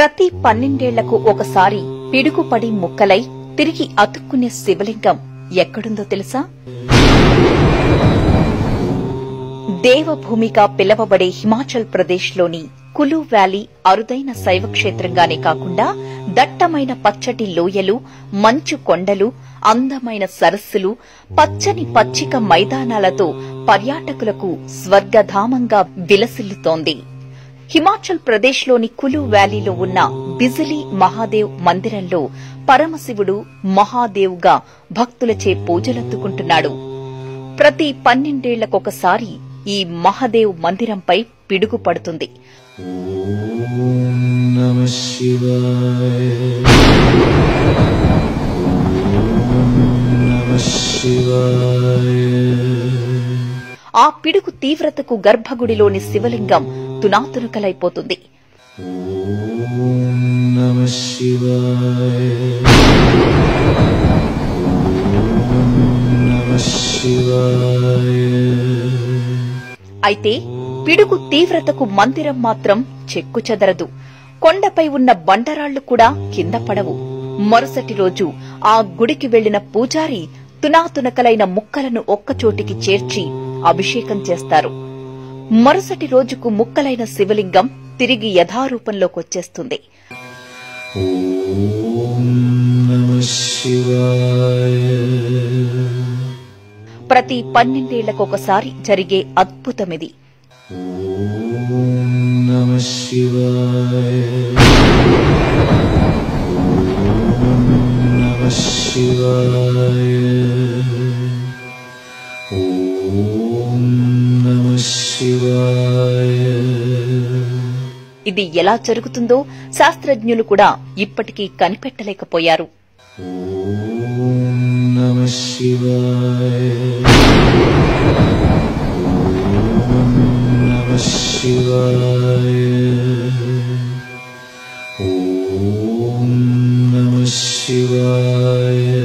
ప్రతి పన్నెండేళ్లకు ఒకసారి పిడుగుపడి ముక్కలై తిరిగి అతుక్కునే శివలింగం ఎక్కడుందో తెలుసా దేవభూమిగా పిలవబడే హిమాచల్ ప్రదేశ్లోని కులు వ్యాలీ అరుదైన శైవ క్షేత్రంగానే కాకుండా దట్టమైన పచ్చటి లోయలు మంచు కొండలు అందమైన సరస్సులు పచ్చని పచ్చిక మైదానాలతో పర్యాటకులకు స్వర్గధామంగా విలసిల్లుతోంది హిమాచల్ ప్రదేశ్లోని కులు వ్యాలీలో ఉన్న బిజిలీ మహాదేవ్ మందిరంలో పరమశివుడు మహాదేవ్గా భక్తులచే పూజలందుకుంటున్నాడు ప్రతి పన్నెండేళ్లకొకసారి ఈ మహాదేవ్ మందిరంపై పిడుగు పడుతుంది Namah Shivaya. Namah Shivaya. ఆ పిడుగు తీవ్రతకు గర్భగుడిలోని శివలింగం తునాతునకలైపోతుంది Namah Shivaya. Namah Shivaya. అయితే పిడుగు తీవ్రతకు మందిరం మాత్రం చెక్కు చెదరదు కొండపై ఉన్న బండరాళ్లు కూడా కింద పడవు మరుసటి రోజు ఆ గుడికి వెళ్లిన పూజారి తునాతునకలైన ముక్కలను ఒక్కచోటికి చేర్చి అభిషేకం చేస్తారు మరుసటి రోజుకు ముక్కలైన శివలింగం తిరిగి యథారూపంలోకొచ్చేస్తుంది Om Namah Shivaya. ప్రతి పన్నెండేళ్లకొకసారి జరిగే అద్భుతమిది Om Namah Shivaya. Om Namah Shivaya. Om Namah Shivaya. ఇది ఎలా జరుగుతుందో శాస్త్రజ్ఞులు కూడా ఇప్పటికీ కనిపెట్టలేకపోయారు Om Namah Shivaya. Om Namah Shivaya. Om Namah Shivaya.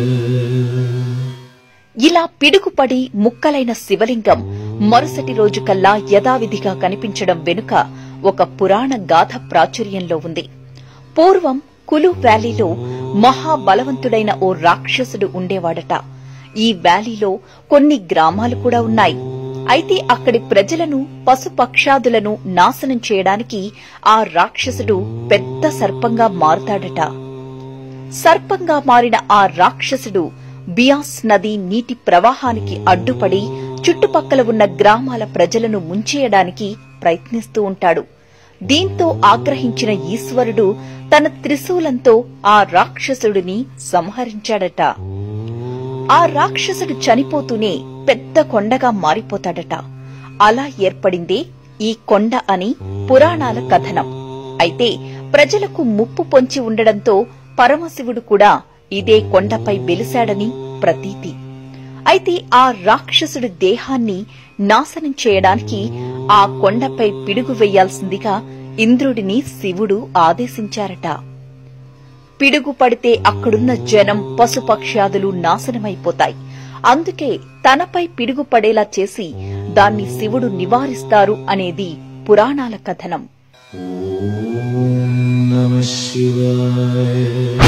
ఇలా పిడుగుపడి ముక్కలైన శివలింగం మరుసటి రోజు కల్లా యథావిధిగా కనిపించడం వెనుక ఒక పురాణ గాథ ప్రాచుర్యంలో ఉంది పూర్వం కులు వ్యాలీలో మహాబలవంతుడైన ఓ రాక్షసుడు ఉండేవాడట ఈ వ్యాలీలో కొన్ని గ్రామాలు కూడా ఉన్నాయి అయితే అక్కడి ప్రజలను పశుపక్షాదులను నాశనం చేయడానికి ఆ రాక్షసుడు పెద్ద సర్పంగా మారుతాడట సర్పంగా మారిన ఆ రాక్షసుడు బియాస్ నది నీటి ప్రవాహానికి అడ్డుపడి చుట్టుపక్కల ఉన్న గ్రామాల ప్రజలను ముంచేయడానికి ప్రయత్నిస్తూ ఉంటాడు దీంతో ఆగ్రహించిన ఈశ్వరుడు తన త్రిశూలంతో ఆ రాక్షసుడిని సంహరించాడట ఆ రాక్షసుడు చనిపోతూనే పెద్ద కొండగా మారిపోతాడట అలా ఏర్పడిందే ఈ కొండ అని పురాణాల కథనం అయితే ప్రజలకు ముప్పు పొంచి ఉండడంతో పరమశివుడు కూడా ఇదే కొండపై వెలిశాడని ప్రతీతి అయితే ఆ రాక్షసుడి దేహాన్ని నాశనం చేయడానికి ఆ కొండపై పిడుగు వెయ్యాల్సిందిగా ఇంద్రుడిని శివుడు ఆదేశించారట పిడుగు పడితే అక్కడున్న జనం పశుపక్ష్యాదులు నాశనమైపోతాయి అందుకే తనపై పిడుగు పడేలా చేసి దాన్ని శివుడు నివారిస్తారు అనేది పురాణాల కథనం Om Namah Shivaya.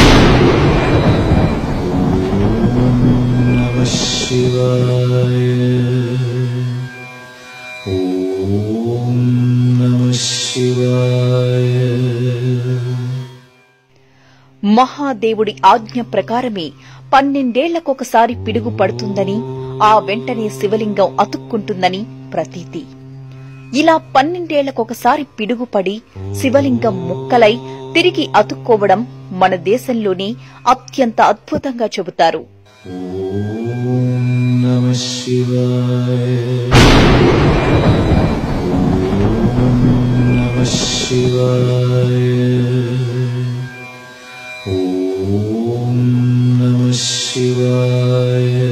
Om Namah Shivaya. Om Namah Shivaya. మహాదేవుడి ఆజ్ఞ ప్రకారమే పన్నెండేళ్లకొకసారి పిడుగు పడుతుందని ఆ వెంటనే శివలింగం అతుక్కుంటుందని ప్రతీతి ఇలా పన్నెండేళ్లకొకసారి పిడుగుపడి శివలింగం ముక్కలై తిరిగి అతుక్కోవడం మన దేశంలోనే అత్యంత అద్భుతంగా చెబుతారు Om Namah Shivaya. Om Namah Shivaya. Om Namah Shivaya.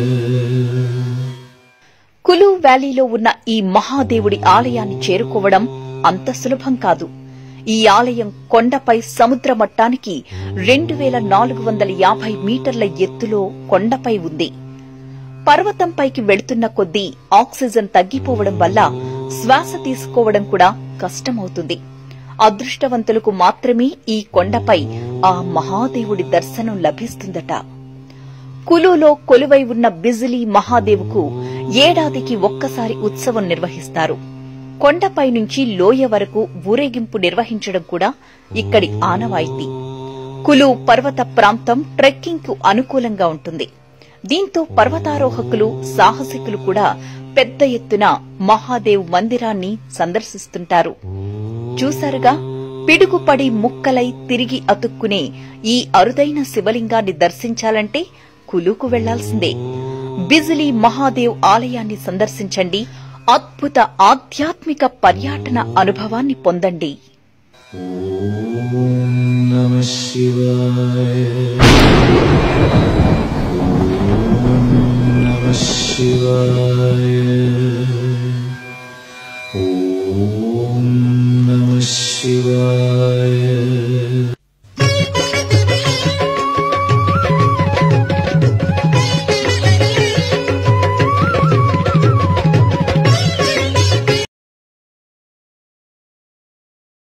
కులు వ్యాలీలో ఉన్న ఈ మహాదేవుడి ఆలయాన్ని చేరుకోవడం అంత సులభం కాదు ఈ ఆలయం కొండపై సముద్ర మట్టానికి రెండు వేల నాలుగు వందల యాభై మీటర్ల ఎత్తులో కొండపై ఉంది పర్వతంపైకి వెళుతున్న కొద్దీ ఆక్సిజన్ తగ్గిపోవడం వల్ల శ్వాస తీసుకోవడం కూడా కష్టమవుతుంది అదృష్టవంతులకు మాత్రమే ఈ కొండపై ఆ మహాదేవుడి దర్శనం లభిస్తుందట కులులో కొలువై ఉన్న బిజిలీ మహాదేవుకు ఏడాదికి ఒక్కసారి ఉత్సవం నిర్వహిస్తారు కొండపై నుంచి లోయ వరకు ఊరేగింపు నిర్వహించడం కూడా ఇక్కడి ఆనవాయితీ కులు పర్వత ప్రాంతం ట్రెక్కింగ్ కు అనుకూలంగా ఉంటుంది దీంతో పర్వతారోహకులు సాహసికులు కూడా పెద్ద ఎత్తున మహాదేవ్ మందిరాన్ని సందర్శిస్తుంటారు చూశారుగా పిడుగుపడి ముక్కలై తిరిగి అతుక్కునే ఈ అరుదైన శివలింగాన్ని దర్శించాలంటే కులుకు వెళ్లాల్సిందే బిజిలీ మహాదేవ్ ఆలయాన్ని సందర్శించండి అద్భుత ఆధ్యాత్మిక పర్యాటన అనుభవాన్ని పొందండి ॐ नमः शिवाय